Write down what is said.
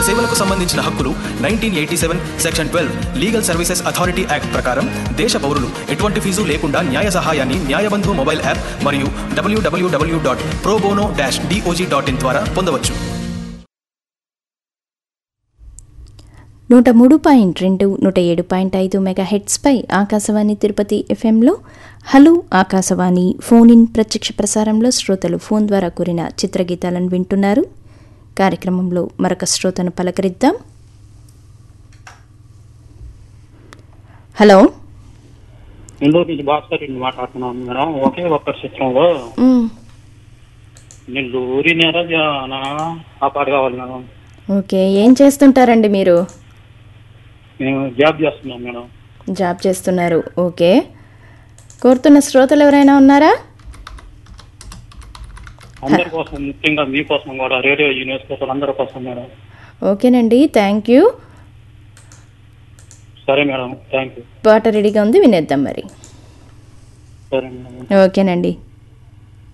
సేవలకు సంబంధించిన హక్కులు nineteen eighty seven section twelve legal services authority act ప్రకారం దేశ పౌరులు ఎటువంటి ఫీజు లేకుండా న్యాయ సహాయాన్ని న్యాయబంధు మొబైల్ యాప్ మరియు డబ్ల్యూడబ్ల్యూడబ్ల్యూ dot probono dash DOJ dot in ద్వారా పొందవచ్చు నూట మూడు పాయింట్ రెండు నూట ఏడు పాయింట్ ఐదు మెగా హెడ్స్పై ఆకాశవాణి తిరుపతి ఎఫ్ఎంలో హలో ఆకాశవాణి ఫోన్ ఇన్ ప్రత్యక్ష ప్రసారంలో శ్రోతలు ఫోన్ ద్వారా కూరిన చిత్రగీతాలను వింటున్నారు కార్యక్రమంలో మరొక శ్రోతను పలకరిద్దాం హలో నెల్లూరు నుంచి భాస్కర్ రెడ్డి మాట్లాడుతున్నాను మేడం ఒకే ఒక్క చిత్రంలో మ్, నెల్లూరి నెరజాన ఆ పాట కావాలి మేడం ఓకే ఏం చేస్తుంటారండి మీరు మేము జాబ్ చేస్తున్నాం మేడం జాబ్ చేస్తున్నారు ఓకే కోరుతున్న శ్రోతలు ఎవరైనా ఉన్నారా అందరి కోసం ముఖ్యంగా మీకోసం కూడా రేడియో యూనివర్స్ కోసం అందరి కోసం మేడం ఓకేనండి థ్యాంక్ యూ సరే మేడం థ్యాంక్ యూ పాట రెడీగా ఉంది వినేద్దాం మరి సరే మేడం ఓకేనండి